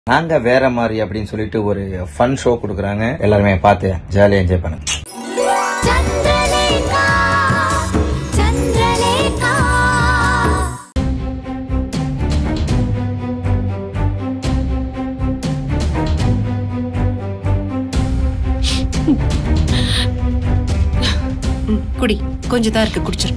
நாங்க வேற மாதிரி அப்படின்னு சொல்லிட்டு ஒரு ஃபன் ஷோ கொடுக்குறாங்க எல்லாருமே பார்த்து ஜாலியா என்ஜாய் பண்ணுங்க చంద్రలేఖ చంద్రలేఖ ம், குடி கொஞ்சம் தான் இருக்கு குடிச்சிரு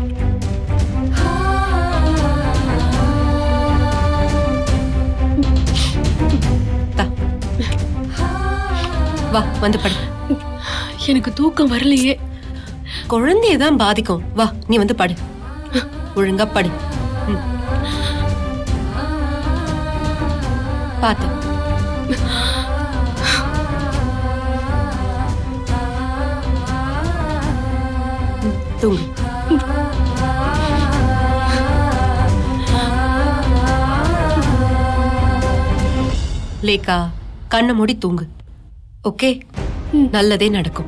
தா. வா வந்து படு எனக்கு தூக்கம் வரலையே குழந்தைய தான் பாதிக்கும் வா நீ வந்து படு ஒழுங்கா படு ம். பாத்து ம், தூங்கு லேக்கா கண்ணை மூடி தூங்கு ஓகே நல்லதே நடக்கும்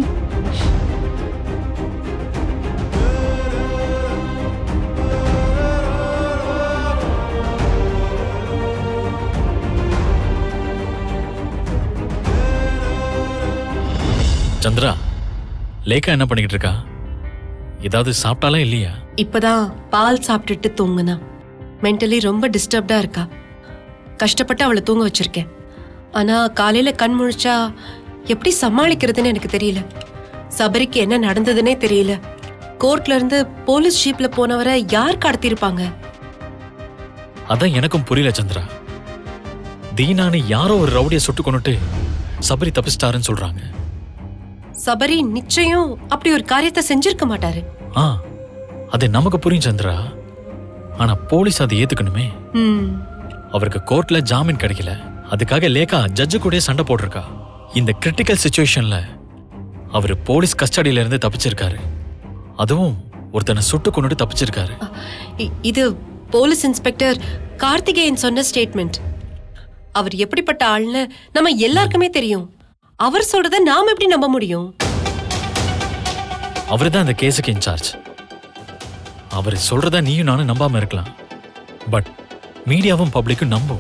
சந்திரா லேக்கா என்ன பண்ணிக்கிட்டு இருக்கா ஏதாவது சாப்பிட்டாலாம் இல்லையா இப்பதான் பால் சாப்பிட்டுட்டு தூங்குனா மென்டலி ரொம்ப டிஸ்டர்ப்டா இருக்கா கஷ்டப்பட்டு அவளை தூங்க வச்சிருக்கேன் ஆனா காலையில கண் முழிச்சா எப்படி சமாளிக்கிறதுன்னு எனக்கு தெரியல சபரிக்கு என்ன நடந்ததுன்னே தெரியல கோர்ட்ல இருந்து போலீஸ் ஜீப்ல போனவரை யார் கடத்திருப்பாங்க அதான் எனக்கும் புரியல சந்திரா தீனானு யாரோ ஒரு ரவுடியை சுட்டு கொண்டுட்டு சபரி தப்பிச்சிட்டாருன்னு சொல்றாங்க சபரி நிச்சயம் அப்படி ஒரு காரியத்தை செஞ்சிருக்க மாட்டாரு ஆ அது நமக்கு புரியும் சந்திரா ஆனா போலீஸ் அதை ஏத்துக்கணுமே ம் அவருக்கு கோர்ட்ல ஜாமீன் கிடைக்கல அதுக்காக லேக்கா ஜட்ஜு கூட சண்டை போட்டிருக்கா இந்த கிரிட்டிக்கல் சுச்சுவேஷன்ல அவர் போலீஸ் கஸ்டடியில இருந்து தப்பிச்சிருக்காரு அதுவும் ஒருத்தனை சுட்டு கொண்டுட்டு தப்பிச்சிருக்காரு இ- இது போலீஸ் இன்ஸ்பெக்டர் கார்த்திகேயன் சொன்ன ஸ்டேட்மெண்ட் அவர் எப்படிப்பட்ட ஆள்னு நம்ம எல்லாருக்குமே தெரியும் அவர் சொல்றத நாம எப்படி நம்ப முடியும் அவர் தான் இந்த கேஸுக்கு இன்சார்ஜ் அவர் சொல்றத நீயும் நானும் நம்பாம இருக்கலாம் பட் மீடியாவும் பப்ளிக்கும் நம்பும்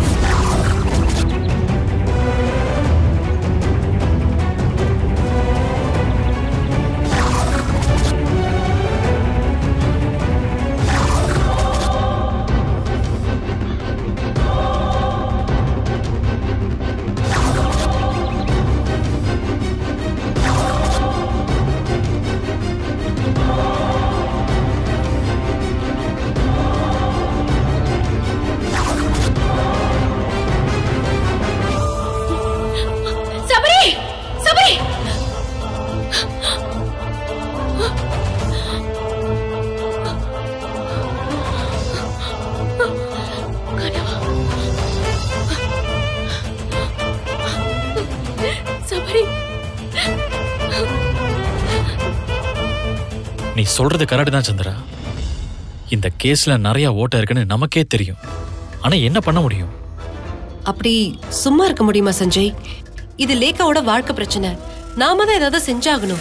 சபரி சபரி சபரி நீ சொல்றது கரெக்ட் தான் சந்திரா இந்த கேஸ்ல நிறைய ஓட்ட இருக்குன்னு நமக்கே தெரியும் ஆனா என்ன பண்ண முடியும் அப்படி சும்மா இருக்க முடியுமா சஞ்சய் இது லேக்காவோட வாழ்க்கை பிரச்சனை நாம தான் ஏதாவது செஞ்சாகணும்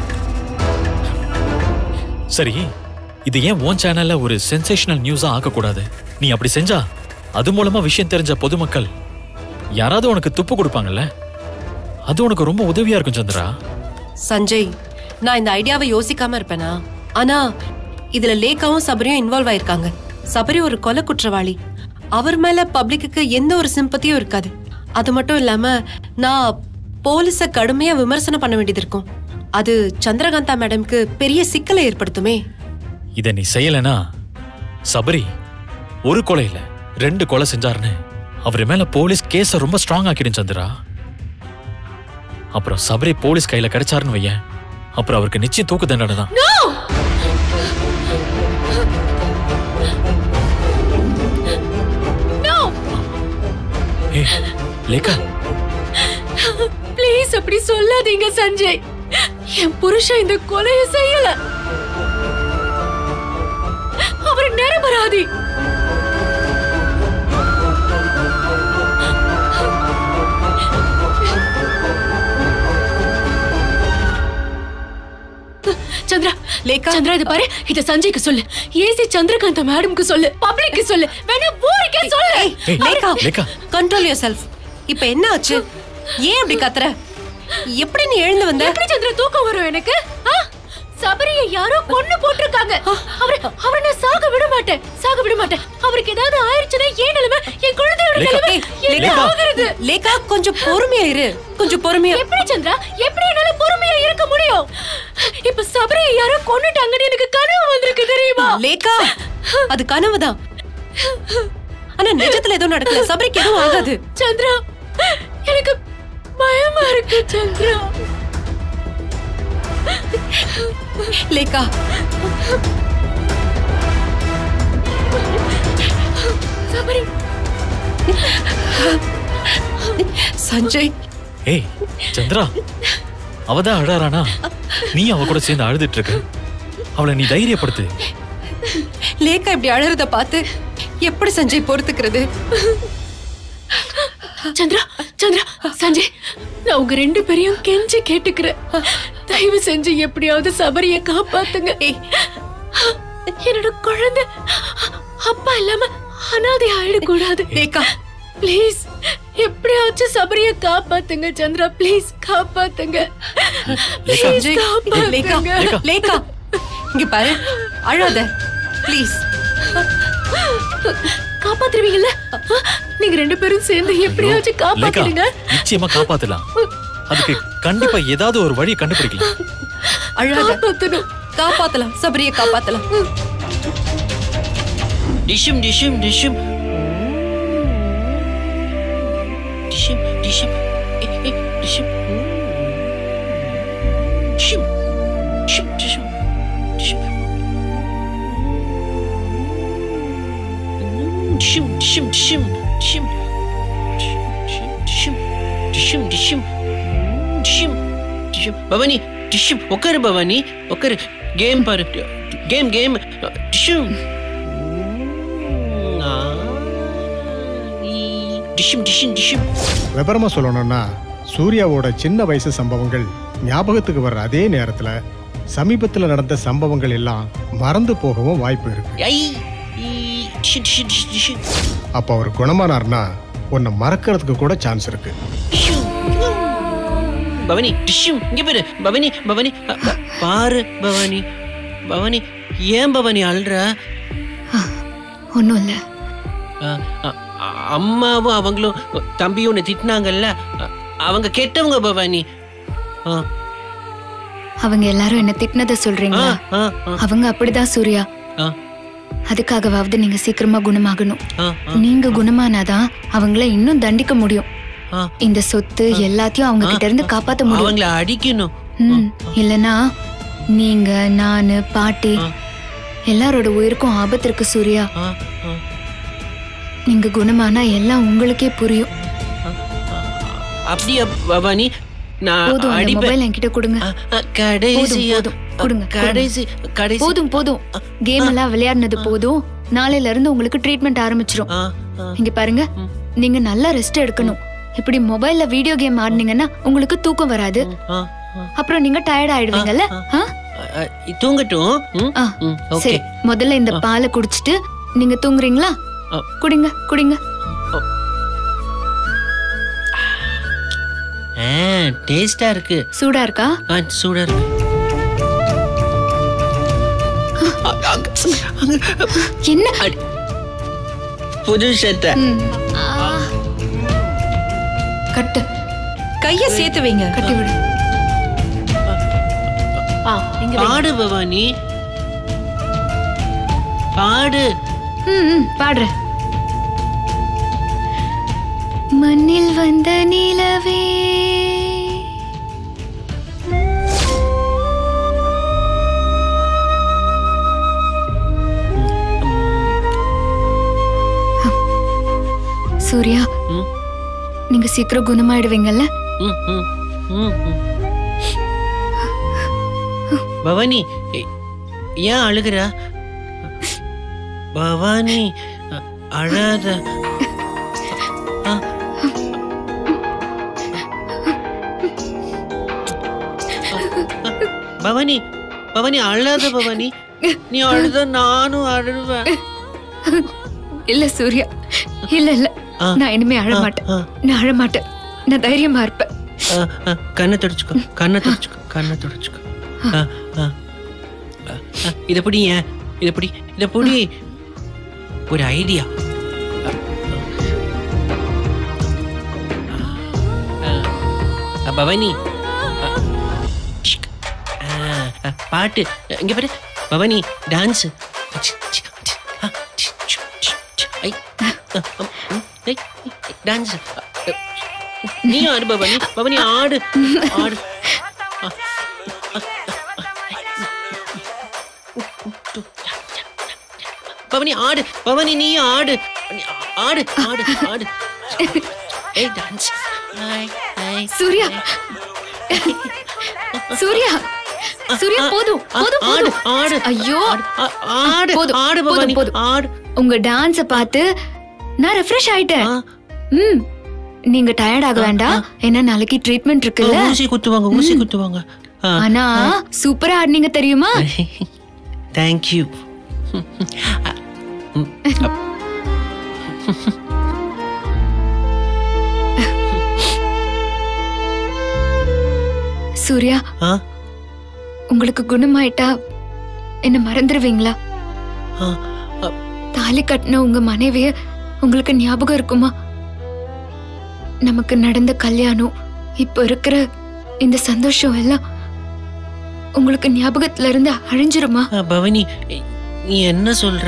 சரி இது ஏன் உன் சேனல்ல ஒரு சென்சேஷனல் நியூஸா ஆக்கக்கூடாது நீ அப்படி செஞ்சா அது மூலமா விஷயம் தெரிஞ்ச பொதுமக்கள் யாராவது உனக்கு துப்பு கொடுப்பாங்கல்ல அது உனக்கு ரொம்ப உதவியா இருக்கும் சந்திரா சஞ்சய் நான் இந்த ஐடியாவை யோசிக்காம இருப்பேனா ஆனா இதுல லேக்காவும் சபரியும் இன்வால்வ் ஆயிருக்காங்க சபரி ஒரு கொலை குற்றவாளி அவர் மேல பப்ளிக்கு எந்த ஒரு சிம்பத்தியும் இருக்காது அது மட்டும் இல்லாம நான் போலீஸ கடுமையா விமர்சனம் பண்ண வேண்டியது இருக்கும் அது சந்திரகாந்தா மேடம்க்கு பெரிய சிக்கலை ஏற்படுத்துமே இத நீ செய்யலனா சபரி ஒரு கொலை இல்ல ரெண்டு கொலை செஞ்சாருன்னு அவர் மேல போலீஸ் கேஸ ரொம்ப ஸ்ட்ராங் ஆக்கிடும் சந்திரா அப்புறம் சபரி போலீஸ் கையில கிடைச்சாருன்னு வையேன் அப்புறம் அவருக்கு நிச்சயம் தூக்கு தண்டனை தான் ஏய், லேக்கா ப்ளீஸ் அப்படி சொல்லாதீங்க சஞ்சய் என் புருஷன் இந்த கொலையை செய்யல அவர் நிரபராதி சந்திரா லேக்கா சந்திரா இது பாரு இத சஞ்சய்க்கு சொல்லு ஏசி சந்திரகாந்த மேடம்க்கு சொல்லு பப்ளிக்கு சொல்லு வேணா ஊருக்கே சொல்லு ஏய், Lekha Lekha control yourself இப்ப என்ன ஆச்சு ஏன் அப்படி கத்துற எப்படி நீ எழுந்து வந்த எப்படி சந்திரா தூக்கம் வரும் எனக்கு ஆ? சபரியை யாரோ கொன்னு போட்டிருக்காங்க அவரை அவரை நான் சாக விட மாட்டேன் சாக விட மாட்டேன் அவருக்கு ஏதாவது ஆயிருச்சுன்னா ஏன் நிலைமை என் குழந்தையோட லேக்கா, நிலைமை ஏய், என்ன லேக்கா ஆகுறது லேக்கா கொஞ்சம் பொறுமையா இரு கொஞ்சம் பொறுமையா எப்படி சந்திரா எப்படி என்னால பொறுமையா இருக்க முடியும் இப்ப சபரியை யாரோ கொன்னுட்டாங்கன்னு எனக்கு கனவு வந்திருக்கு தெரியுமா லேக்கா அது கனவுதான் ஆனா நிஜத்துல எதுவும் நடக்கல சபரிக்கு எதுவும் ஆகாது சந்திரா எனக்கு பயமா இருக்கு சந்திரா லேக்கா சபரி சஞ்சய் ஏய் சந்திரா அவதான் அழறானா நீ அவ கூட சேர்ந்து அழுதுட்டு இருக்க அவளை நீ தைரியப்படுத்து லேக்கா இப்படி அழறத பார்த்து எப்படி சஞ்சய் பொறுத்துக்கிறது சந்திரா சந்திரா சஞ்சய் நான் உங்க ரெண்டு பேரையும் கெஞ்சி கேட்டுக்கிறேன் தயவு செஞ்சு எப்படியாவது சபரியை காப்பாத்துங்க என்னோட குழந்தை அப்பா இல்லாம அனாதை ஆயிடக்கூடாது லேக்கா ப்ளீஸ் எப்படியாச்சும் சபரியை காப்பாத்துங்க சந்திரா ப்ளீஸ் காப்பாத்துங்க Please, சஞ்சய் லேக்கா காப்பாத்துங்க லேக்கா இங்க பாரு அழாத ப்ளீஸ் காப்பாத்துருவீங்கல்ல ஆ? நீங்க ரெண்டு பேரும் சேர்ந்து எப்படியாச்சும் லேக்கா காப்பாத்துடுங்க நிச்சயமா காப்பாத்தலாம் அதுக்கு கண்டிப்பா ஏதாவது ஒரு வழியை கண்டுபிடிக்கலாம் அழாத காப்பாத்தணும் காப்பாத்தலாம் சபரியை காப்பாத்தலாம் டிஷும் டிஷும் டிஷும் டிஷும் டிஷும் ஏ, ஏ, டிஷும் டிஷும் டிஷும் டிஷும் டிஷும் டிஷும் டிஷும் டிஷும் டிஷும் டிஷும் டிஷும் டிஷும் டிஷும் டிஷும் பவானி டிஷும் உட்காரு பவானி உட்காரு கேம் பாரு கேம் கேம் டிஷும் டிஷும் டிஷும் டிஷும் விபரமா சொல்லணும்னா சூர்யாவோட சின்ன வயசு சம்பவங்கள் ஞாபகத்துக்கு வர்ற அதே நேரத்துல சமீபத்துல நடந்த சம்பவங்கள் எல்லாம் மறந்து போகவும் வாய்ப்பு இருக்கு ஐ ஈ, டிஷு டிஷு டிஷு டிஷு அப்ப அவர் குணமானார்னா உன்னை மறக்கிறதுக்கு கூட சான்ஸ் இருக்கு டிஷு பவானி டிஷும் இங்க பாரு பவானி பவானி அ, ப- பாரு பவானி பவானி ஏன் பவானி அல்ற ஒன்றும் இல்லை அ, அ, அ, அம்மாவும் அவங்களும் தம்பியும் உன்னை திட்டினாங்கல்ல அ, அவங்க கெட்டவங்க பவானி ஆ, அவங்க எல்லாரும் என்ன திட்டினதை ஆ, சொல்றீங்களா ஆ, ஆ, அவங்க அப்படிதான் சூர்யா ஆ, அதுக்காகவாவது நீங்க சீக்கிரமா குணமாகணும் ஆ, ஆ, நீங்க குணமானாதான் அவங்கள இன்னும் தண்டிக்க முடியும் ஆ. இந்த சொத்து எல்லாத்தையும் அவங்க கிட்ட இருந்து காப்பாத்த முடியும் அவங்கள அடிக்கணும் ம், இல்லனா நீங்க நானு பாட்டி ஆ. எல்லாரோட உயிருக்கும் ஆபத்து இருக்கு சூர்யா ஆ, ஆ, நீங்க குணமானா எல்லாம் உங்களுக்கே புரியும் ஆ, ஆ. அப்படியா பவானி நான் போதும் அந்த அடிப்பேன் மொபைல் என்கிட்ட கொடுங்க அ, அ, கடைசியா போதும், கொடுங்க, கடைசி கடைசி போதும் போதும் கேம் எல்லாம் விளையாடினது போதும் நாளையில இருந்து உங்களுக்கு ட்ரீட்மெண்ட் ஆரம்பிச்சிரும் ஆ, ஆ. இங்க பாருங்க நீங்க நல்லா ரெஸ்ட் எடுக்கணும் இப்படி மொபைல்ல வீடியோ கேம் ஆடுனீங்கன்னா உங்களுக்கு தூக்கம் வராது ஆ, ஆ. அப்புறம் நீங்க டயர்ட் ஆயிடுவீங்கல்ல ஆ? அ, தூங்கட்டும் ம்? ஆ, ம், ஓகே சரி முதல்ல இந்த பாலை குடிச்சிட்டு நீங்க தூங்குறீங்களா ஆ. குடிங்க குடிங்க ஆ டேஸ்டா இருக்கு சூடா இருக்கா ஆ சூடா இருக்கு என்ன அடி. புது சட்டை ம். கட்டு கைய சேர்த்து வைங்க கட்டி விடு பாடு பவானி பாடு ம், ம், பாடுறேன் மண்ணில் வந்த நிலவே சூர்யா ம், நீங்க சீக்கிரம் குணமாயிடுவீங்கல்ல ம், ம், ம், ம். பவானி ஏ- ஏன் அழுகுற பவானி அ- அழாத ஆ. பவானி பவானி அழாத பவானி நீ அழுத நானும் அழுவேன் இல்ல சூர்யா இல்ல இல்ல ஆ. நான் இனிமே அழ ஆ, மாட்டேன் ஆ. நான் அழ மாட்டேன் நான் தைரியமா இருப்பேன் ஆ, ஆ, கண்ணை தொடச்சுக்கோ கண்ணை தொடச்சுக்கோ கண்ணை தொடச்சுக்கோ ஆ, ஆ. ஆ, ஆ, இத பிடி ஏன் இத பிடி இத பிடி ஒரு ஐடியா பவானி ஆ, ஷ்க். ஆ, ஆ, பாட்டு இங்க பாரு பவானி டான்ஸ் டான்ஸ் நீ ஆடு பவானி பவானி ஆடு ஆடு பவனி ஆடு பவனி நீ ஆடு நீ ஆடு ஆடு ஆடு ஏய் dance hi hi Surya Surya Surya போதும் போதும் ஆடு போதும் ஆடு ஐயோ ஆ- ஆடு போதும், ஆடு போதும், பவானி போதும். ஆடு உங்க டான்ஸ பார்த்து நான் ரெஃப்ரெஷ் ஆயிட்டேன் ஆ, ம் நீங்க டயர்ட் ஆக வேண்டாம் ஏன்னா நாளைக்கு ட்ரீட்மெண்ட் இருக்குல்ல ஊசி குத்துவாங்க ஊசி குத்துவாங்க ஆனா சூப்பரா ஆடினீங்க தெரியுமா தேங்க்யூ சூர்யா ஆ உங்களுக்கு குணமாயிட்டா என்ன மறந்துடுவீங்களா ஆ, ஆ, தாலி கட்டின உங்க மனைவிய உங்களுக்கு ஞாபகம் இருக்குமா நமக்கு நடந்த கல்யாணம் இப்ப இருக்கிற இந்த சந்தோஷம் எல்லாம் உங்களுக்கு ஞாபகத்துல இருந்து அழிஞ்சிருமா ஆ, பவனி நீ என்ன சொல்ற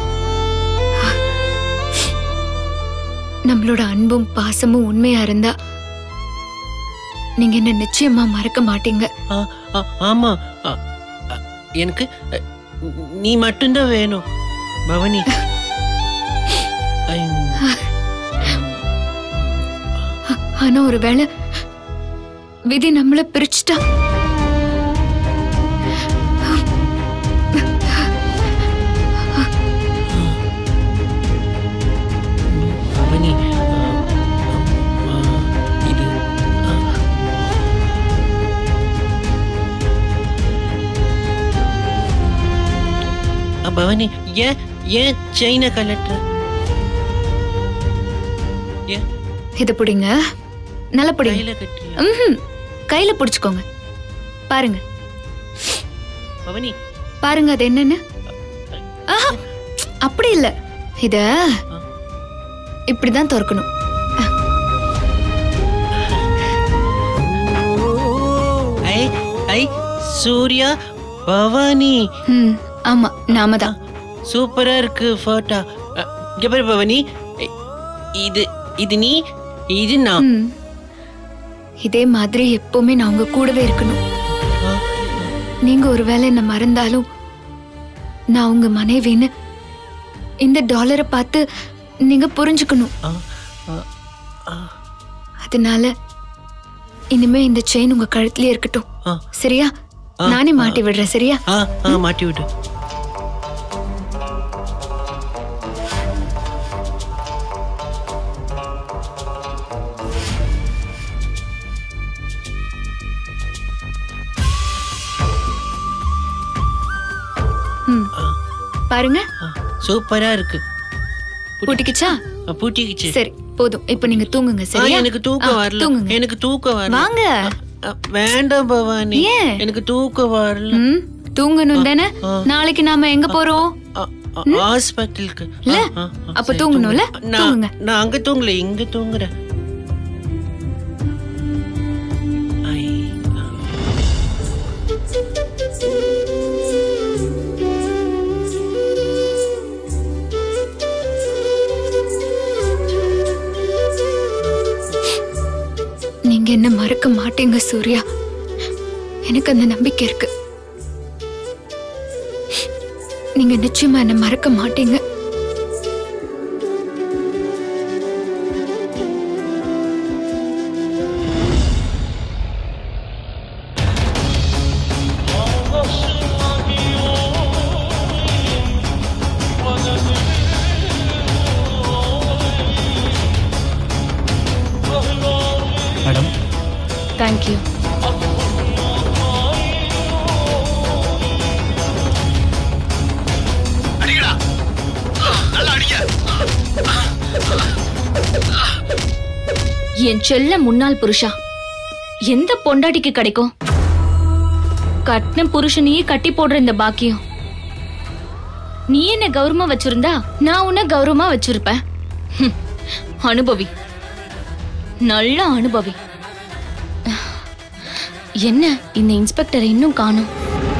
நம்மளோட அன்பும் பாசமும் உண்மையா இருந்தா நீங்க என்ன நிச்சயமா மறக்க மாட்டீங்க ஆ, ஆ, ஆமா ஆ, ஆ, எனக்கு அ, நீ மட்டும்தான் வேணும் பவனி ஐம். ஆனா ஒருவேளை விதி நம்மள பிரிச்சுட்டா பவனி ஆ, ஆ, இது ஆ. ஆ, பவனி ஏன் ஏன் செயினை கலட்டுற ஏன் இத பிடிங்க நல்லா பிடிங்க கையில கட்டுறியா ம்ஹும். கையில பிடிச்சுக்கோங்க பாருங்க பவனி பாருங்க அது என்னன்னு ஆஹா, அப்படி இல்ல இத இப்படிதான் திறக்கணும் ஐ ஐ சூர்யா பவானி ம், ஆமா நாம தான் சூப்பரா இருக்கு போட்டோ இங்க பாரு பவானி இ- இது இது நீ இது நான் ம். இதே மாதிரி எப்பவுமே நான் உங்க கூடவே இருக்கணும் நீங்க ஒருவேளை என்ன மறந்தாலும் நான் உங்க மனைவின்னு இந்த டாலரை பார்த்து நீங்க புரிஞ்சுக்கணும் ஆ, ஆ, ஆ, அதனால இனிமே இந்த செயின் உங்க கழுத்துலயே இருக்கட்டும் ஆ. சரியா நானே மாட்டி விடுறேன் சரியா ஆ ஆ மாட்டி விடு ம். பாருங்க ஆ, சூப்பரா இருக்கு பூட்டிக்கிச்சா ஆ, பூட்டிக்கிச்சு சரி போதும் இப்ப நீங்க தூங்குங்க ஆ, சரியா எனக்கு தூக்கம் ஆ, வரல தூங்குங்க எனக்கு தூக்கம் வரல வாங்க ஆ, வேண்டாம் பவானி ஏன்? எனக்கு தூக்கம் வரல ம் தூங்கணும் தானே ஆ. நாளைக்கு நாம எங்க போறோம் ஆ, ஆ, ஹாஸ்பிட்டலுக்கு இல்ல? ஆ, ஆ, ஆ, அப்ப சரி, தூங்கணும்ல? தூங்குறேன். நான் தூங்குங்க. நான் அங்க தூங்கல இங்க தூங்குறேன் ஐ, ஆ. நீங்க என்ன மறக்க மாட்டீங்க சூர்யா எனக்கு அந்த நம்பிக்கை இருக்கு நீங்க நிச்சயமா என்ன மறக்க மாட்டீங்க மேடம் தேங்க்யூ என் செல்ல முன்னாள் புருஷா எந்த பொண்டாட்டிக்கு கிடைக்கும் கட்டின புருஷனையே கட்டி போடுற இந்த பாக்கியம் நீ என்ன கௌரவமா வச்சிருந்தா நான் உன்னை கௌரவமா வச்சிருப்பேன் ஹம், அனுபவி நல்ல அனுபவி என்ன இந்த இன்ஸ்பெக்டரை இன்னும் காணும்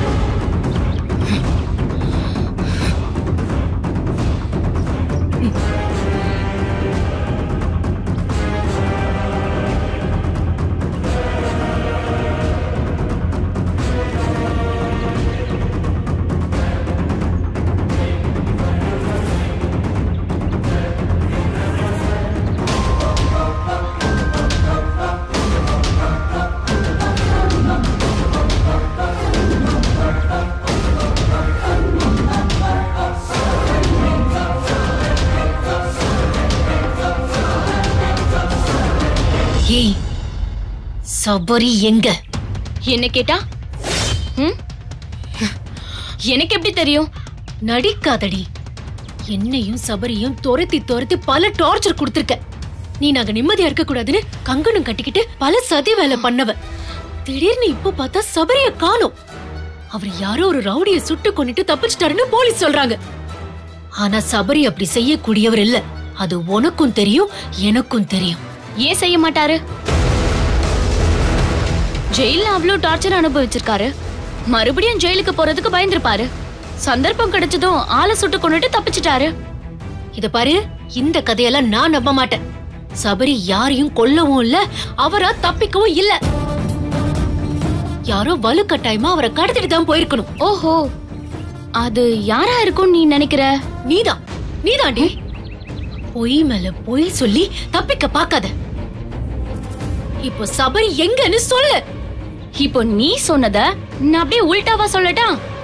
ஏய் சபரி எங்க என்ன கேட்டா ம்? எனக்கு எப்படி தெரியும் நடிக்காதடி என்னையும் சபரியும் துரத்தி துரத்தி பல டார்ச்சர் கொடுத்திருக்க நீ நாங்க நிம்மதியா இருக்க கூடாதுன்னு கங்கணம் கட்டிக்கிட்டு பல சதி வேலை பண்ணவ திடீர்னு இப்ப பார்த்தா சபரிய காணோம் அவர் யாரோ ஒரு ரவுடிய சுட்டு கொன்னுட்டு தப்பிச்சிட்டாருன்னு போலீஸ் சொல்றாங்க ஆனா சபரி அப்படி செய்யக்கூடியவர் இல்ல அது உனக்கும் தெரியும் எனக்கும் தெரியும் ஏன் செய்ய மாட்டாரு ஜெயில அவ்வளோ டார்ச்சர் அனுபவிச்சிருக்காரு மறுபடியும் ஜெயிலுக்கு போறதுக்கு பயந்துருப்பாரு சந்தர்ப்பம் கிடைச்சதும் ஆளை சுட்டு கொண்டுட்டு தப்பிச்சிட்டாரு இத பாரு இந்த கதையெல்லாம் நான் நம்ப மாட்டேன் சபரி யாரையும் கொல்லவும் இல்ல அவரா தப்பிக்கவும் இல்ல யாரோ வலுக்கட்டாயமா அவரை கடத்திட்டு தான் போயிருக்கணும் ஓஹோ அது யாரா இருக்கும்னு நீ நினைக்கிற நீதான் நீதாண்டி பொய் மேல பொய் சொல்லி தப்பிக்க பார்க்காத இப்போ சபரி எங்கன்னு சொல்லு இப்போ நீ சொன்னத நான் அப்படியே உல்டாவா சொல்லட்டா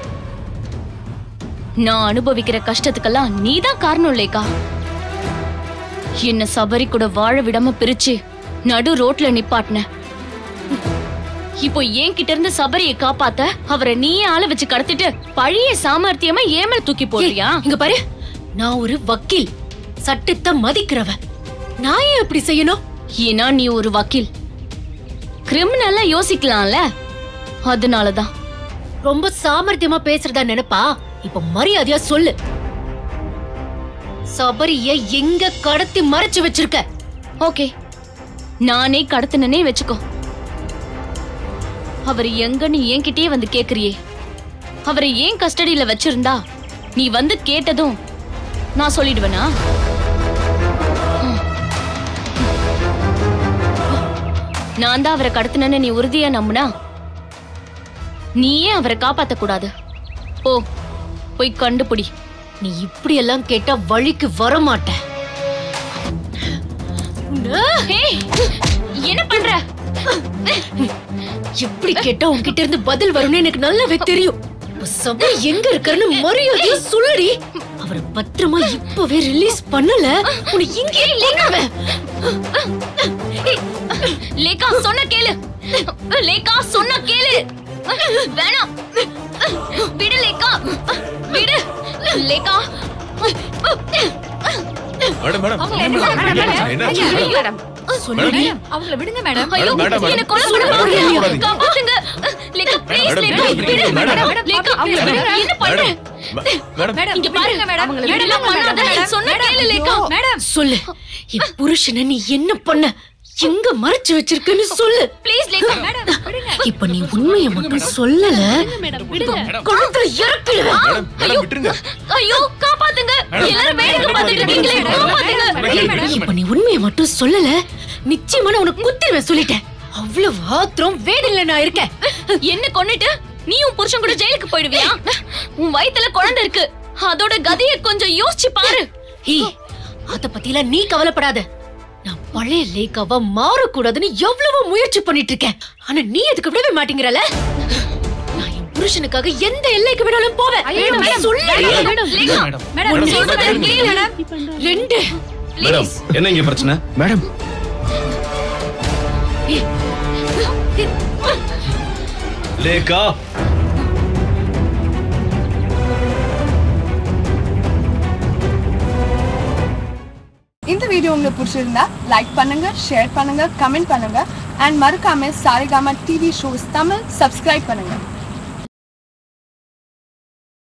நான் அனுபவிக்கிற கஷ்டத்துக்கெல்லாம் நீதான் காரணம் இல்லைக்கா என்ன சபரி கூட வாழ விடாம பிரிச்சு நடு ரோட்ல நிப்பாட்டின இப்போ என் கிட்ட இருந்து சபரியை காப்பாத்த அவரை நீயே ஆள வச்சு கடத்திட்டு பழைய சாமர்த்தியமா ஏமல் தூக்கி போடுறியா ஏய், இங்க பாரு நான் ஒரு வக்கீல் சட்டத்தை மதிக்கிறவ நான் ஏன் இப்படி செய்யணும் ஏன்னா நீ ஒரு வக்கீல் கிரிமினலா யோசிக்கலாம்ல அதனாலதான் ரொம்ப சாமர்த்தியமா பேசுறதா நினைப்பா இப்ப மரியாதையா சொல்லு சபரிய எங்க கடத்தி மறைச்சு வச்சிருக்க ஓகே நானே கடத்தினனே வச்சுக்கோ அவர் எங்கன்னு என்கிட்டயே வந்து கேக்குறியே அவரை ஏன் கஸ்டடியில வச்சிருந்தா நீ வந்து கேட்டதும் நான் சொல்லிடுவேனா ம். நான் தான் அவரை கடத்தினேன்னு நீ உறுதியா நம்புனா நீயே அவரை காப்பாத்த கூடாது போ போய் கண்டுபிடி நீ இப்படி எல்லாம் கேட்டா வழிக்கு வர மாட்ட ஏய், என்ன பண்ற எப்படி கேட்டா உன்கிட்ட இருந்து பதில் வரும்னு எனக்கு நல்லாவே தெரியும் இப்ப சபரி எங்க இருக்காருன்னு மரியாதையா சொல்லுடி அவரை பத்திரமா இப்பவே ரிலீஸ் பண்ணல உன்னை இங்கே கொன்னுடுவேன். லேகா சொன்ன கேளு லேகா சொன்ன கேளு வேணாம் விடு லேகா விடு லேகா மேடம் மேடம் என்ன சொல்லுடி அவங்கள விடுங்க மேடம் ஐயோ மேடம், மேடம். என்ன கொலை பண்ண மேடம், போறீங்க மேடம். காப்பாத்துங்க Lekha please madam, Lekha madam, விடு மேடம். லேகா அவங்கள விடு. என்ன பண்ற மேடம் மேடம் இங்க பாருங்க மேடம் இப்படிலாம் பண்ணாத சொன்ன கேளு லேகா மேடம் சொல்லு என் புருஷனை நீ என்ன பண்ண எங்க மறைச்சு வச்சிருக்கன்னு சொல்லு ப்ளீஸ் லேகா இப்ப நீ உண்மையை மட்டும் சொல்லல குளத்துல இறக்கிடுவேன் மேடம் மேடம் விட்டுருங்க ஐயோ காப்பாத்துங்க எல்லாரும் வேடிக்கை பார்த்துட்டு இருக்கீங்களே காப்பாத்துங்க இப்ப நீ உண்மையை மட்டும் சொல்லல நிச்சயமா நான் உனக்கு குத்திடுவேன் சொல்லிட்டேன் அவ்வளவு ஆத்திரம் வேதில்ல நான் இருக்கேன் என்ன கொன்னுட்டு நீ உன் புருஷன் கூட ஜெயிலுக்கு போயிடுவியா உன் வயித்துல குழந்தை இருக்கு அதோட கதைய கொஞ்சம் யோசிச்சு பாரு ஹே அத பத்திலாம் நீ கவலைப்படாத நான் பழைய லேக்காவா மாறக்கூடாதுன்னு எவ்வளவோ முயற்சி பண்ணிட்டு இருக்கேன் ஆனா நீ அதுக்கு விடவே மாட்டேங்கிறல நான் என் புருஷனுக்காக எந்த எல்லைக்கு வேணாலும் போவேன் சொல்லுடி. லேகா, மேடம் சொல்றதை கேளு. ரெண்டு மேடம் என்ன இங்க பிரச்சனை மேடம் லேகா இந்த வீடியோ உங்களுக்கு பிடிச்சிருந்தா லைக் பண்ணுங்க ஷேர் பண்ணுங்க கமெண்ட் பண்ணுங்க அண்ட் மறக்காம Saregama TV shows Tamil subscribe பண்ணுங்க